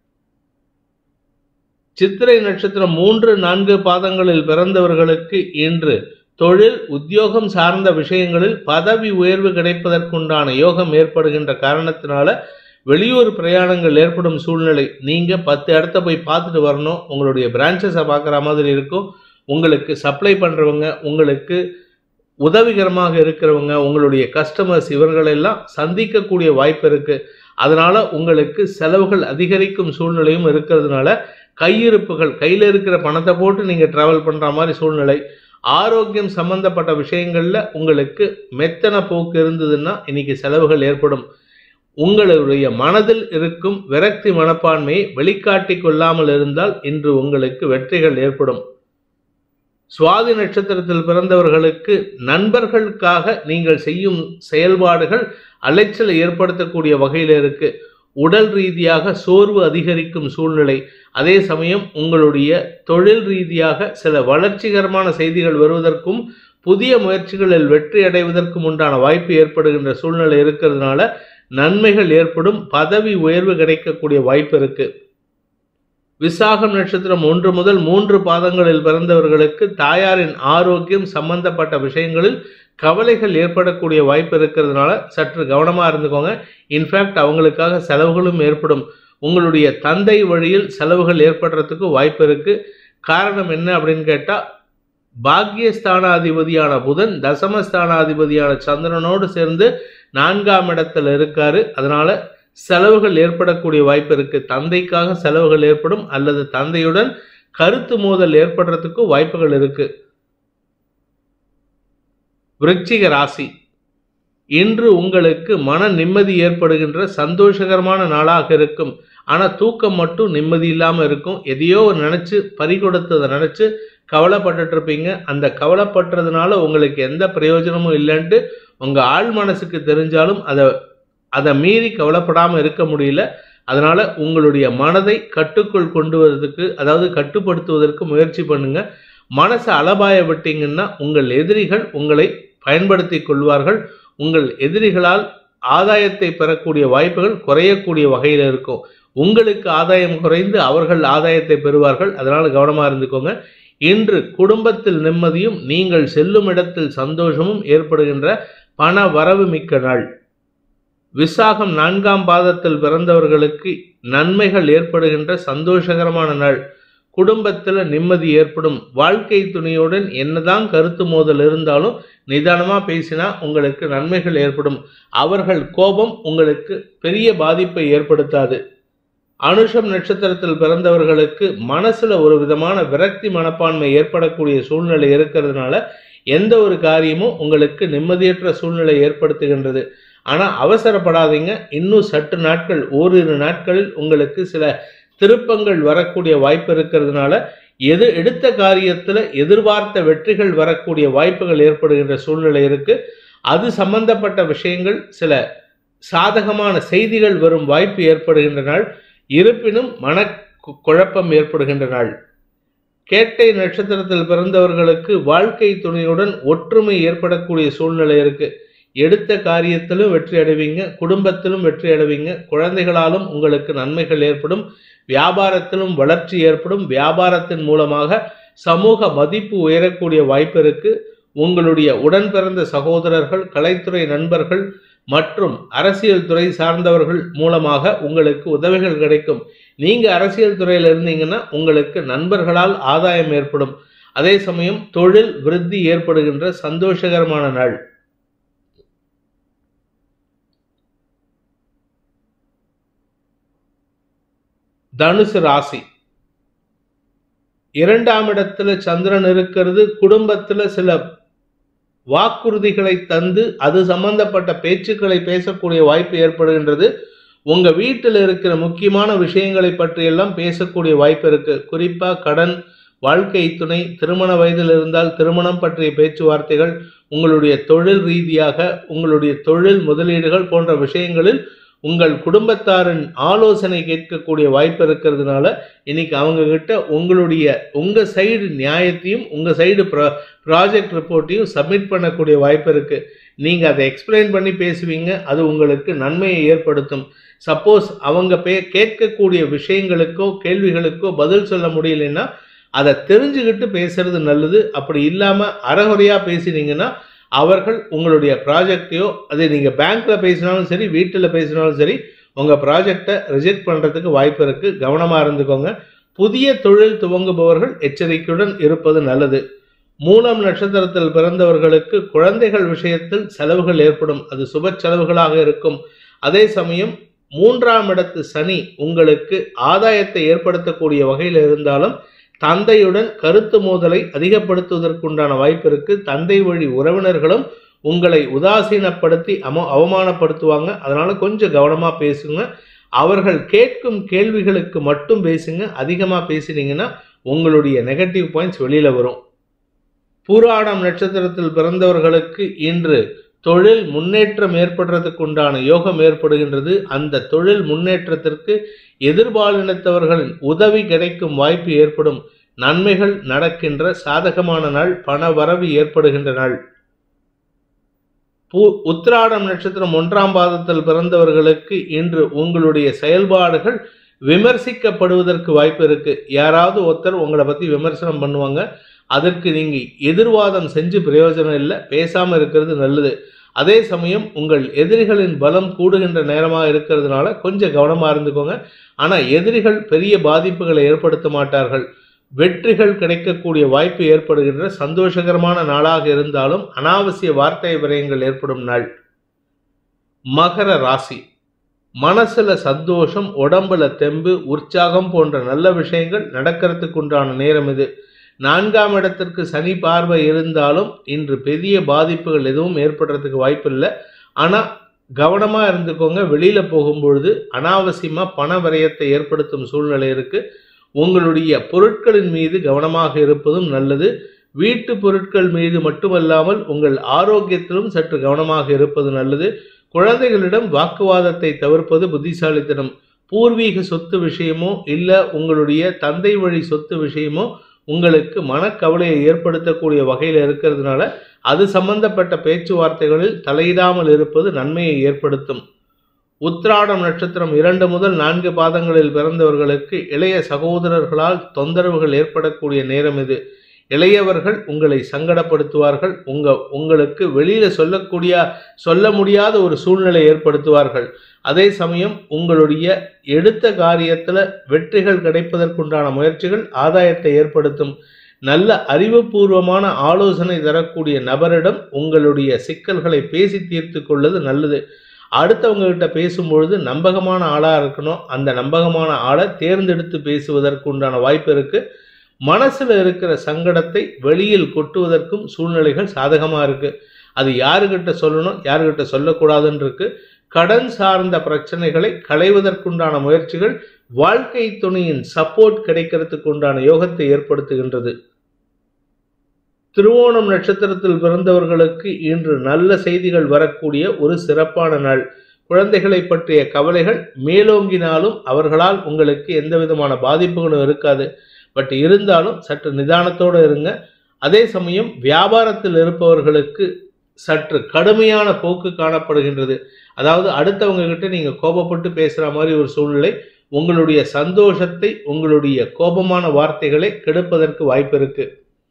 சித்திரை நட்சத்திரம் மூன்று நான்கு பாதங்களில் பிறந்தவர்களுக்கு இன்று தொழில் உத்தியோகம் சார்ந்த விஷயங்களில் பதவி உயர்வு கிடைப்பதற்குண்டான யோகம் ஏற்படுகின்ற காரணத்தினால வெளியூர் பிரயாணங்கள் ஏற்படும் சூழ்நிலை நீங்க பத்து இடத்த போய் பார்த்துட்டு வரணும் உங்களுடைய பிரான்ச்சஸை பார்க்குற மாதிரி இருக்கும் உங்களுக்கு சப்ளை பண்றவங்க உங்களுக்கு உதவிகரமாக இருக்கிறவங்க உங்களுடைய கஸ்டமர்ஸ் இவர்களெல்லாம் சந்திக்கக்கூடிய வாய்ப்பு இருக்கு அதனால உங்களுக்கு செலவுகள் அதிகரிக்கும் சூழ்நிலையும் இருக்கிறதுனால கையிருப்புகள் கையில் இருக்கிற பணத்தை போட்டு நீங்கள் ட்ராவல் பண்ணுற மாதிரி சூழ்நிலை ஆரோக்கியம் சம்பந்தப்பட்ட விஷயங்களில் உங்களுக்கு மெத்தன போக்கு இருந்ததுன்னா இன்னைக்கு செலவுகள் ஏற்படும் உங்களுடைய மனதில் இருக்கும் விரக்தி மனப்பான்மையை வெளிக்காட்டி கொள்ளாமல் இருந்தால் இன்று உங்களுக்கு வெற்றிகள் ஏற்படும் சுவாதி நட்சத்திரத்தில் பிறந்தவர்களுக்கு நண்பர்களுக்காக நீங்கள் செய்யும் செயல்பாடுகள் அலைச்சலை ஏற்படுத்தக்கூடிய வகையில் இருக்கு உடல் ரீதியாக சோர்வு அதிகரிக்கும் சூழ்நிலை அதே சமயம் உங்களுடைய தொழில் ரீதியாக சில வளர்ச்சிகரமான செய்திகள் வருவதற்கும் புதிய முயற்சிகளில் வெற்றி அடைவதற்கும் உண்டான வாய்ப்பு ஏற்படுகின்ற சூழ்நிலை இருக்கிறதுனால நன்மைகள் ஏற்படும் பதவி உயர்வு கிடைக்கக்கூடிய வாய்ப்பு இருக்கு விசாகம் நட்சத்திரம் ஒன்று முதல் மூன்று பாதங்களில் பிறந்தவர்களுக்கு தாயாரின் ஆரோக்கியம் சம்பந்தப்பட்ட விஷயங்களில் கவலைகள் ஏற்படக்கூடிய வாய்ப்பு இருக்கிறதுனால சற்று கவனமாக இருந்துக்கோங்க இன்ஃபேக்ட் அவங்களுக்காக செலவுகளும் ஏற்படும் உங்களுடைய தந்தை வழியில் செலவுகள் ஏற்படுறதுக்கு வாய்ப்பு இருக்கு காரணம் என்ன அப்படின்னு கேட்டால் பாக்கியஸ்தானாதிபதியான புதன் தசமஸ்தானாதிபதியான சந்திரனோடு சேர்ந்து நான்காம் இடத்துல இருக்காரு அதனால செலவுகள் ஏற்படக்கூடிய வாய்ப்பு இருக்கு தந்தைக்காக செலவுகள் ஏற்படும் அல்லது தந்தையுடன் கருத்து மோதல் ஏற்படுறதுக்கும் வாய்ப்புகள் இருக்கு விருச்சிக ராசி இன்று உங்களுக்கு மன நிம்மதி ஏற்படுகின்ற சந்தோஷகரமான நாளாக இருக்கும் ஆனால் தூக்கம் மட்டும் நிம்மதி இல்லாமல் இருக்கும் எதையோ நினச்சி பறி கொடுத்ததை நினச்சி கவலைப்பட்டுட்டு இருப்பீங்க அந்த கவலைப்படுறதுனால உங்களுக்கு எந்த பிரயோஜனமும் இல்லைன்ட்டு உங்கள் ஆள் மனசுக்கு தெரிஞ்சாலும் அதை அதை மீறி கவலைப்படாமல் இருக்க முடியல அதனால உங்களுடைய மனதை கட்டுக்குள் கொண்டு வரதுக்கு அதாவது கட்டுப்படுத்துவதற்கு முயற்சி பண்ணுங்க மனசை அலபாய விட்டீங்கன்னா உங்கள் எதிரிகள் உங்களை பயன்படுத்தி கொள்வார்கள் உங்கள் எதிரிகளால் ஆதாயத்தை பெறக்கூடிய வாய்ப்புகள் குறையக்கூடிய வகையில் இருக்கும் உங்களுக்கு ஆதாயம் குறைந்து அவர்கள் ஆதாயத்தை பெறுவார்கள் அதனால கவனமாக இருந்துக்கோங்க இன்று குடும்பத்தில் நிம்மதியும் நீங்கள் செல்லும் இடத்தில் சந்தோஷமும் ஏற்படுகின்ற பண வரவு மிக்க நாள் விசாகம் நான்காம் பாதத்தில் பிறந்தவர்களுக்கு நன்மைகள் ஏற்படுகின்ற சந்தோஷகரமான நாள் குடும்பத்தில் நிம்மதி ஏற்படும் வாழ்க்கை துணையுடன் என்னதான் கருத்து மோதல் இருந்தாலும் நிதானமாக பேசினா உங்களுக்கு நன்மைகள் ஏற்படும் அவர்கள் கோபம் உங்களுக்கு பெரிய பாதிப்பை ஏற்படுத்தாது அனுஷம் நட்சத்திரத்தில் பிறந்தவர்களுக்கு மனசுல ஒரு விதமான விரக்தி மனப்பான்மை ஏற்படக்கூடிய சூழ்நிலை இருக்கிறதுனால எந்த ஒரு காரியமும் உங்களுக்கு நிம்மதியற்ற சூழ்நிலை ஏற்படுத்துகின்றது ஆனா அவசரப்படாதீங்க இன்னும் சற்று நாட்கள் ஓரிரு நாட்களில் உங்களுக்கு சில திருப்பங்கள் வரக்கூடிய வாய்ப்பு இருக்கிறதுனால எது எடுத்த காரியத்துல எதிர்பார்த்த வெற்றிகள் வரக்கூடிய வாய்ப்புகள் ஏற்படுகின்ற சூழ்நிலை இருக்கு அது சம்பந்தப்பட்ட விஷயங்கள் சில சாதகமான செய்திகள் வரும் வாய்ப்பு ஏற்படுகின்ற நாள் இருப்பினும் மன கு- குழப்பம் ஏற்படுகின்ற நாள் கேட்டை நட்சத்திரத்தில் பிறந்தவர்களுக்கு வாழ்க்கை துணையுடன் ஒற்றுமை ஏற்படக்கூடிய சூழ்நிலை இருக்கு எடுத்த காரியத்திலும் வெற்றி அடைவீங்க குடும்பத்திலும் வெற்றி அடைவீங்க குழந்தைகளாலும் உங்களுக்கு நன்மைகள் ஏற்படும் வியாபாரத்திலும் வளர்ச்சி ஏற்படும் வியாபாரத்தின் மூலமாக சமூக மதிப்பு உயரக்கூடிய வாய்ப்பு இருக்கு உங்களுடைய உடன் பிறந்த சகோதரர்கள் கலைத்துறை நண்பர்கள் மற்றும் அரசியல் துறை சார்ந்தவர்கள் மூலமாக உங்களுக்கு உதவிகள் கிடைக்கும் நீங்க அரசியல் துறையில் இருந்தீங்கன்னா உங்களுக்கு நண்பர்களால் ஆதாயம் ஏற்படும் அதே சமயம் தொழில் விருத்தி ஏற்படுகின்ற சந்தோஷகரமான நாள் தனுசு ராசி இரண்டாம் இடத்துல சந்திரன் இருக்கிறது குடும்பத்துல சில வாக்குறுதிகளை தந்து அது சம்பந்தப்பட்ட பேச்சுக்களை பேசக்கூடிய வாய்ப்பு ஏற்படுகின்றது உங்க வீட்டில் இருக்கிற முக்கியமான விஷயங்களை பற்றியெல்லாம் பேசக்கூடிய வாய்ப்பு இருக்கு குறிப்பா கடன் வாழ்க்கை துணை திருமண வயதில் இருந்தால் திருமணம் பற்றிய பேச்சுவார்த்தைகள் உங்களுடைய தொழில் ரீதியாக உங்களுடைய தொழில் முதலீடுகள் போன்ற விஷயங்களில் உங்கள் குடும்பத்தாரின் ஆலோசனை கேட்கக்கூடிய வாய்ப்பு இருக்கிறதுனால இன்னைக்கு அவங்க கிட்ட உங்களுடைய உங்க சைடு நியாயத்தையும் உங்க சைடு ப்ராஜெக்ட் ரிப்போர்ட்டையும் சப்மிட் பண்ணக்கூடிய வாய்ப்பு இருக்கு நீங்க அதை எக்ஸ்பிளைன் பண்ணி பேசுவீங்க அது உங்களுக்கு நன்மையை ஏற்படுத்தும் சப்போஸ் அவங்க பே கேட்கக்கூடிய விஷயங்களுக்கோ கேள்விகளுக்கோ பதில் சொல்ல முடியலன்னா அதை தெரிஞ்சுக்கிட்டு பேசுறது நல்லது அப்படி இல்லாம அறகுறையா பேசினீங்கன்னா அவர்கள் உங்களுடைய ப்ராஜெக்டையோ அது நீங்க பேங்க்ல பேசினாலும் சரி வீட்டில் பேசினாலும் சரி உங்க ப்ராஜெக்டை ரிஜெக்ட் பண்றதுக்கு வாய்ப்பு இருக்கு கவனமா இருந்துக்கோங்க புதிய தொழில் துவங்குபவர்கள் எச்சரிக்கையுடன் இருப்பது நல்லது மூலம் நட்சத்திரத்தில் பிறந்தவர்களுக்கு குழந்தைகள் விஷயத்தில் செலவுகள் ஏற்படும் அது சுப செலவுகளாக இருக்கும் அதே சமயம் மூன்றாம் இடத்து சனி உங்களுக்கு ஆதாயத்தை ஏற்படுத்தக்கூடிய வகையில் இருந்தாலும் தந்தையுடன் கருத்து மோதலை அதிகப்படுத்துவதற்குண்டான வாய்ப்பு இருக்கு தந்தை வழி உறவினர்களும் உங்களை உதாசீனப்படுத்தி அம அவமானப்படுத்துவாங்க அதனால கொஞ்சம் கவனமா பேசுங்க அவர்கள் கேட்கும் கேள்விகளுக்கு மட்டும் பேசுங்க அதிகமா பேசினீங்கன்னா உங்களுடைய நெகட்டிவ் பாயிண்ட்ஸ் வெளியில வரும் பூராடம் நட்சத்திரத்தில் பிறந்தவர்களுக்கு இன்று தொழில் முன்னேற்றம் ஏற்படுறதுக்குண்டான யோகம் ஏற்படுகின்றது அந்த தொழில் முன்னேற்றத்திற்கு எதிர்பாலினத்தவர்களின் உதவி கிடைக்கும் வாய்ப்பு ஏற்படும் நன்மைகள் நடக்கின்ற சாதகமான நாள் பண வரவு ஏற்படுகின்ற நாள் பூ உத்திராடம் நட்சத்திரம் ஒன்றாம் பாதத்தில் பிறந்தவர்களுக்கு இன்று உங்களுடைய செயல்பாடுகள் விமர்சிக்கப்படுவதற்கு வாய்ப்பு இருக்கு யாராவது ஒருத்தர் உங்களை பத்தி விமர்சனம் பண்ணுவாங்க அதற்கு நீங்க எதிர்வாதம் செஞ்சு பிரயோஜனம் இல்லை பேசாம இருக்கிறது நல்லது அதே சமயம் உங்கள் எதிரிகளின் பலம் கூடுகின்ற நேரமாக இருக்கிறதுனால கொஞ்சம் கவனமா இருந்துக்கோங்க ஆனா எதிரிகள் பெரிய பாதிப்புகளை ஏற்படுத்த மாட்டார்கள் வெற்றிகள் கிடைக்கக்கூடிய வாய்ப்பு ஏற்படுகின்ற சந்தோஷகரமான நாளாக இருந்தாலும் அனாவசிய வார்த்தை விரயங்கள் ஏற்படும் நாள் மகர ராசி மனசுல சந்தோஷம் உடம்புல தெம்பு உற்சாகம் போன்ற நல்ல விஷயங்கள் நடக்கிறதுக்கு உண்டான நேரம் இது நான்காம் இடத்திற்கு சனி பார்வை இருந்தாலும் இன்று பெரிய பாதிப்புகள் எதுவும் ஏற்படுறதுக்கு வாய்ப்பு இல்லை ஆனால் கவனமாக இருந்துக்கோங்க வெளியில் போகும்பொழுது அனாவசியமாக பண விரயத்தை ஏற்படுத்தும் சூழ்நிலை இருக்கு உங்களுடைய பொருட்களின் மீது கவனமாக இருப்பதும் நல்லது வீட்டு பொருட்கள் மீது மட்டுமல்லாமல் உங்கள் ஆரோக்கியத்திலும் சற்று கவனமாக இருப்பது நல்லது குழந்தைகளிடம் வாக்குவாதத்தை தவிர்ப்பது புத்திசாலித்தனம் பூர்வீக சொத்து விஷயமோ இல்லை உங்களுடைய தந்தை வழி சொத்து விஷயமோ உங்களுக்கு மனக்கவலையை ஏற்படுத்தக்கூடிய வகையில் இருக்கிறதுனால அது சம்பந்தப்பட்ட பேச்சுவார்த்தைகளில் தலையிடாமல் இருப்பது நன்மையை ஏற்படுத்தும் உத்ராடம் நட்சத்திரம் இரண்டு முதல் நான்கு பாதங்களில் பிறந்தவர்களுக்கு இளைய சகோதரர்களால் தொந்தரவுகள் ஏற்படக்கூடிய நேரம் இது இளையவர்கள் உங்களை சங்கடப்படுத்துவார்கள் உங்க உங்களுக்கு வெளியில சொல்லக்கூடிய சொல்ல முடியாத ஒரு சூழ்நிலை ஏற்படுத்துவார்கள் அதே சமயம் உங்களுடைய எடுத்த காரியத்துல வெற்றிகள் கிடைப்பதற்குண்டான முயற்சிகள் ஆதாயத்தை ஏற்படுத்தும் நல்ல அறிவுபூர்வமான ஆலோசனை தரக்கூடிய நபரிடம் உங்களுடைய சிக்கல்களை பேசி தீர்த்து கொள்வது நல்லது அடுத்தவங்க கிட்ட பேசும்பொழுது நம்பகமான ஆளாக இருக்கணும் அந்த நம்பகமான ஆளை தேர்ந்தெடுத்து பேசுவதற்கு உண்டான வாய்ப்பு இருக்கு மனசுல இருக்கிற சங்கடத்தை வெளியில் கொட்டுவதற்கும் சூழ்நிலைகள் சாதகமா இருக்கு அது யாருக்கிட்ட சொல்லணும் யாருக்கிட்ட சொல்லக்கூடாதுன்னு இருக்கு கடன் சார்ந்த பிரச்சனைகளை களைவதற்குண்டான முயற்சிகள் வாழ்க்கை துணையின் சப்போர்ட் கிடைக்கிறதுக்கு உண்டான யோகத்தை ஏற்படுத்துகின்றது திருவோணம் நட்சத்திரத்தில் பிறந்தவர்களுக்கு இன்று நல்ல செய்திகள் வரக்கூடிய ஒரு சிறப்பான நாள் குழந்தைகளை பற்றிய கவலைகள் மேலோங்கினாலும் அவர்களால் உங்களுக்கு எந்த விதமான பாதிப்புகளும் இருக்காது பட் இருந்தாலும் சற்று நிதானத்தோடு இருங்க அதே சமயம் வியாபாரத்தில் இருப்பவர்களுக்கு சற்று கடுமையான போக்கு காணப்படுகின்றது அதாவது அடுத்தவங்க கிட்ட நீங்க கோபப்பட்டு பேசுற மாதிரி ஒரு சூழ்நிலை உங்களுடைய சந்தோஷத்தை உங்களுடைய கோபமான வார்த்தைகளை கெடுப்பதற்கு வாய்ப்பு இருக்கு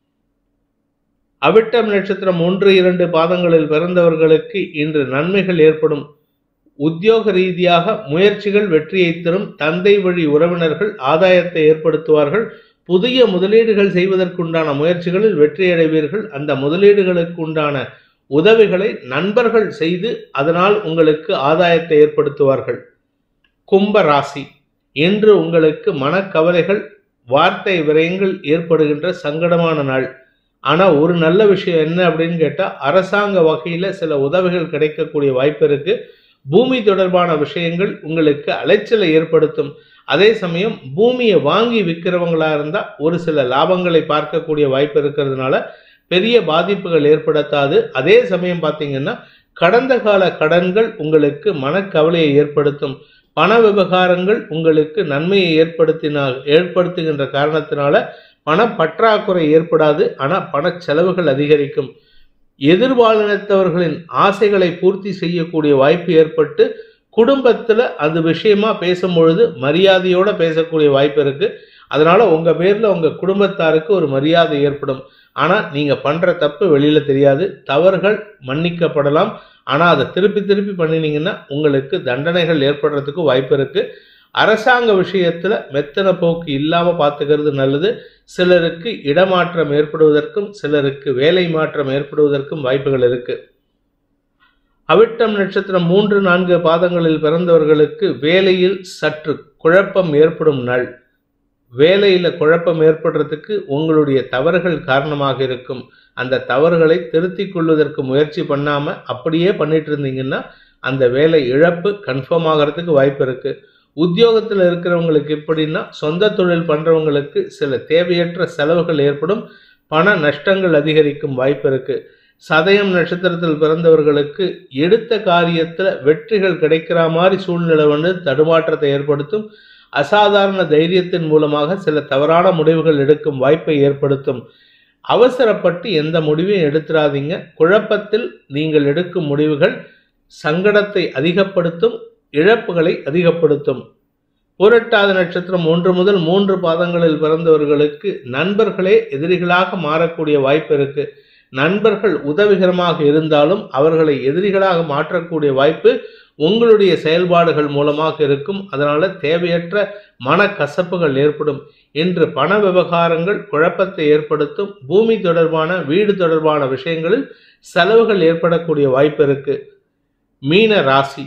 அவிட்டம் நட்சத்திரம் ஒன்று இரண்டு பாதங்களில் பிறந்தவர்களுக்கு இன்று நன்மைகள் ஏற்படும் உத்தியோக ரீதியாக முயற்சிகள் வெற்றியை தரும் தந்தை வழி உறவினர்கள் ஆதாயத்தை ஏற்படுத்துவார்கள் புதிய முதலீடுகள் செய்வதற்குண்டான முயற்சிகளில் வெற்றியடைவீர்கள் அந்த முதலீடுகளுக்கு உண்டான உதவிகளை நண்பர்கள் செய்து அதனால் உங்களுக்கு ஆதாயத்தை ஏற்படுத்துவார்கள் கும்ப ராசி இன்று உங்களுக்கு மனக்கவலைகள் வார்த்தை விரயங்கள் ஏற்படுகின்ற சங்கடமான நாள் ஆனால் ஒரு நல்ல விஷயம் என்ன அப்படின்னு கேட்டால் அரசாங்க வகையில் சில உதவிகள் கிடைக்கக்கூடிய வாய்ப்பு இருக்கு பூமி தொடர்பான விஷயங்கள் உங்களுக்கு அலைச்சலை ஏற்படுத்தும் அதே சமயம் பூமியை வாங்கி விற்கிறவங்களா இருந்தால் ஒரு சில லாபங்களை பார்க்கக்கூடிய வாய்ப்பு இருக்கிறதுனால பெரிய பாதிப்புகள் ஏற்படுத்தாது அதே சமயம் பார்த்தீங்கன்னா கடந்த கால கடன்கள் உங்களுக்கு மனக்கவலையை ஏற்படுத்தும் பண விவகாரங்கள் உங்களுக்கு நன்மையை ஏற்படுத்தினால் ஏற்படுத்துகின்ற காரணத்தினால பண பற்றாக்குறை ஏற்படாது ஆனால் பண செலவுகள் அதிகரிக்கும் எதிர்பாலினத்தவர்களின் ஆசைகளை பூர்த்தி செய்யக்கூடிய வாய்ப்பு ஏற்பட்டு குடும்பத்தில் அது விஷயமா பேசும்பொழுது மரியாதையோட பேசக்கூடிய வாய்ப்பு இருக்கு அதனால உங்க பேர்ல உங்க குடும்பத்தாருக்கு ஒரு மரியாதை ஏற்படும் ஆனா நீங்க பண்ற தப்பு வெளியில தெரியாது தவறுகள் மன்னிக்கப்படலாம் ஆனா அதை திருப்பி திருப்பி பண்ணினீங்கன்னா உங்களுக்கு தண்டனைகள் ஏற்படுறதுக்கு வாய்ப்பு இருக்கு அரசாங்க விஷயத்துல மெத்தன போக்கு இல்லாம பார்த்துக்கிறது நல்லது சிலருக்கு இடமாற்றம் ஏற்படுவதற்கும் சிலருக்கு வேலை மாற்றம் ஏற்படுவதற்கும் வாய்ப்புகள் இருக்கு அவிட்டம் நட்சத்திரம் மூன்று நான்கு பாதங்களில் பிறந்தவர்களுக்கு வேலையில் சற்று குழப்பம் ஏற்படும் நாள் வேலையில குழப்பம் ஏற்படுறதுக்கு உங்களுடைய தவறுகள் காரணமாக இருக்கும் அந்த தவறுகளை திருத்திக் கொள்வதற்கு முயற்சி பண்ணாம அப்படியே பண்ணிட்டு இருந்தீங்கன்னா அந்த வேலை இழப்பு கன்ஃபார்ம் ஆகிறதுக்கு வாய்ப்பு இருக்கு உத்தியோகத்தில் இருக்கிறவங்களுக்கு எப்படின்னா சொந்த தொழில் பண்றவங்களுக்கு சில தேவையற்ற செலவுகள் ஏற்படும் பண நஷ்டங்கள் அதிகரிக்கும் வாய்ப்பு இருக்கு சதயம் நட்சத்திரத்தில் பிறந்தவர்களுக்கு எடுத்த காரியத்துல வெற்றிகள் கிடைக்கிற மாதிரி சூழ்நிலை வந்து தடுமாற்றத்தை ஏற்படுத்தும் அசாதாரண தைரியத்தின் மூலமாக சில தவறான முடிவுகள் எடுக்கும் வாய்ப்பை ஏற்படுத்தும் அவசரப்பட்டு எந்த முடிவையும் எடுத்துறாதீங்க குழப்பத்தில் நீங்கள் எடுக்கும் முடிவுகள் சங்கடத்தை அதிகப்படுத்தும் இழப்புகளை அதிகப்படுத்தும் புரட்டாத நட்சத்திரம் ஒன்று முதல் மூன்று பாதங்களில் பிறந்தவர்களுக்கு நண்பர்களே எதிரிகளாக மாறக்கூடிய வாய்ப்பு இருக்கு நண்பர்கள் உதவிகரமாக இருந்தாலும் அவர்களை எதிரிகளாக மாற்றக்கூடிய வாய்ப்பு உங்களுடைய செயல்பாடுகள் மூலமாக இருக்கும் அதனால தேவையற்ற மனக்கசப்புகள் ஏற்படும் இன்று பண விவகாரங்கள் குழப்பத்தை ஏற்படுத்தும் பூமி தொடர்பான வீடு தொடர்பான விஷயங்களில் செலவுகள் ஏற்படக்கூடிய வாய்ப்பு இருக்கு மீன ராசி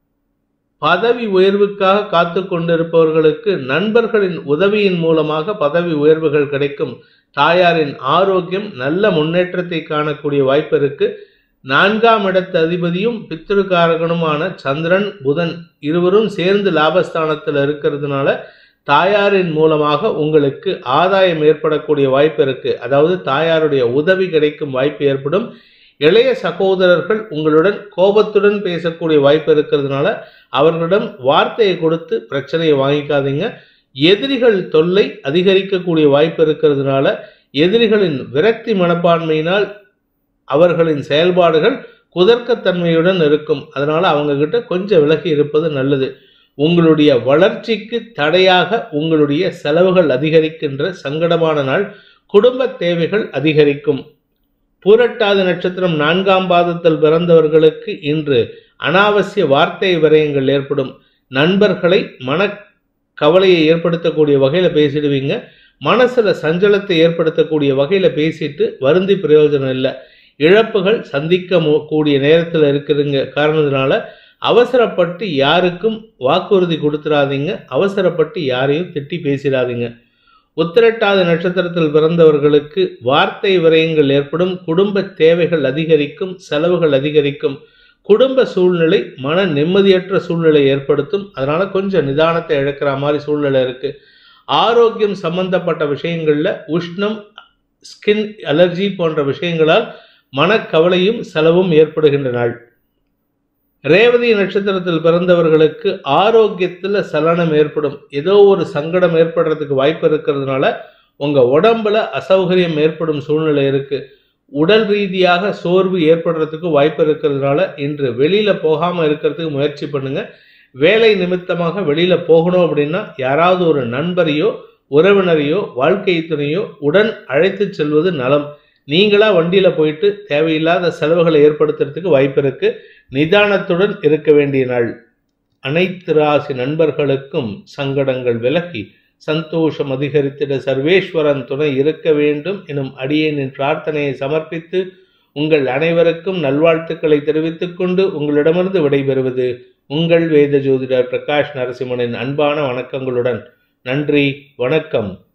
பதவி உயர்வுக்காக காத்து கொண்டிருப்பவர்களுக்கு நண்பர்களின் உதவியின் மூலமாக பதவி உயர்வுகள் கிடைக்கும் தாயாரின் ஆரோக்கியம் நல்ல முன்னேற்றத்தை காணக்கூடிய வாய்ப்பு இருக்கு நான்காம் இடத்து அதிபதியும் பித்திருக்காரகனுமான சந்திரன் புதன் இருவரும் சேர்ந்து லாபஸ்தானத்தில் இருக்கிறதுனால தாயாரின் மூலமாக உங்களுக்கு ஆதாயம் ஏற்படக்கூடிய வாய்ப்பு இருக்கு அதாவது தாயாருடைய உதவி கிடைக்கும் வாய்ப்பு ஏற்படும் இளைய சகோதரர்கள் உங்களுடன் கோபத்துடன் பேசக்கூடிய வாய்ப்பு இருக்கிறதுனால அவர்களிடம் வார்த்தையை கொடுத்து பிரச்சனையை வாங்கிக்காதீங்க எதிரிகள் தொல்லை அதிகரிக்கக்கூடிய வாய்ப்பு இருக்கிறதுனால எதிரிகளின் விரக்தி மனப்பான்மையினால் அவர்களின் செயல்பாடுகள் குதர்க்கத்தன்மையுடன் இருக்கும் அதனால அவங்க கிட்ட கொஞ்சம் விலகி இருப்பது நல்லது உங்களுடைய வளர்ச்சிக்கு தடையாக உங்களுடைய செலவுகள் அதிகரிக்கின்ற சங்கடமான நாள் குடும்ப தேவைகள் அதிகரிக்கும் பூரட்டாத நட்சத்திரம் நான்காம் பாதத்தில் பிறந்தவர்களுக்கு இன்று அனாவசிய வார்த்தை விரயங்கள் ஏற்படும் நண்பர்களை மன கவலையை ஏற்படுத்தக்கூடிய வகையில பேசிடுவீங்க மனசுல சஞ்சலத்தை ஏற்படுத்தக்கூடிய வகையில பேசிட்டு வருந்தி பிரயோஜனம் இல்லை இழப்புகள் சந்திக்க மு- கூடிய நேரத்தில் இருக்கிறதுங்க காரணத்தினால அவசரப்பட்டு யாருக்கும் வாக்குறுதி கொடுத்துடாதீங்க அவசரப்பட்டு யாரையும் திட்டி பேசிடாதீங்க உத்திரட்டாத நட்சத்திரத்தில் பிறந்தவர்களுக்கு வார்த்தை விரயங்கள் ஏற்படும் குடும்ப தேவைகள் அதிகரிக்கும் செலவுகள் அதிகரிக்கும் குடும்ப சூழ்நிலை மன நிம்மதியற்ற சூழ்நிலை ஏற்படுத்தும் அதனால கொஞ்சம் நிதானத்தை இழக்கிற மாதிரி சூழ்நிலை இருக்கு ஆரோக்கியம் சம்பந்தப்பட்ட விஷயங்கள்ல உஷ்ணம் ஸ்கின் அலர்ஜி போன்ற விஷயங்களால் மனக்கவலையும் செலவும் ஏற்படுகின்ற நாள் ரேவதி நட்சத்திரத்தில் பிறந்தவர்களுக்கு ஆரோக்கியத்தில் சலனம் ஏற்படும் ஏதோ ஒரு சங்கடம் ஏற்படுறதுக்கு வாய்ப்பு இருக்கிறதுனால உங்க உடம்புல அசௌகரியம் ஏற்படும் சூழ்நிலை இருக்கு உடல் ரீதியாக சோர்வு ஏற்படுறதுக்கு வாய்ப்பு இருக்கிறதுனால இன்று வெளியில போகாம இருக்கிறதுக்கு முயற்சி பண்ணுங்க வேலை நிமித்தமாக வெளியில போகணும் அப்படின்னா யாராவது ஒரு நண்பரையோ உறவினரையோ வாழ்க்கை துணையோ உடன் அழைத்து செல்வது நலம் நீங்களா வண்டியில போயிட்டு தேவையில்லாத செலவுகளை ஏற்படுத்துறதுக்கு வாய்ப்பு இருக்கு நிதானத்துடன் இருக்க வேண்டிய நாள் அனைத்து ராசி நண்பர்களுக்கும் சங்கடங்கள் விலகி சந்தோஷம் அதிகரித்திட சர்வேஸ்வரன் துணை இருக்க வேண்டும் எனும் அடியேனின் பிரார்த்தனையை சமர்ப்பித்து உங்கள் அனைவருக்கும் நல்வாழ்த்துக்களை தெரிவித்துக் கொண்டு உங்களிடமிருந்து விடைபெறுவது உங்கள் வேத ஜோதிடர் பிரகாஷ் நரசிம்மனின் அன்பான வணக்கங்களுடன் நன்றி வணக்கம்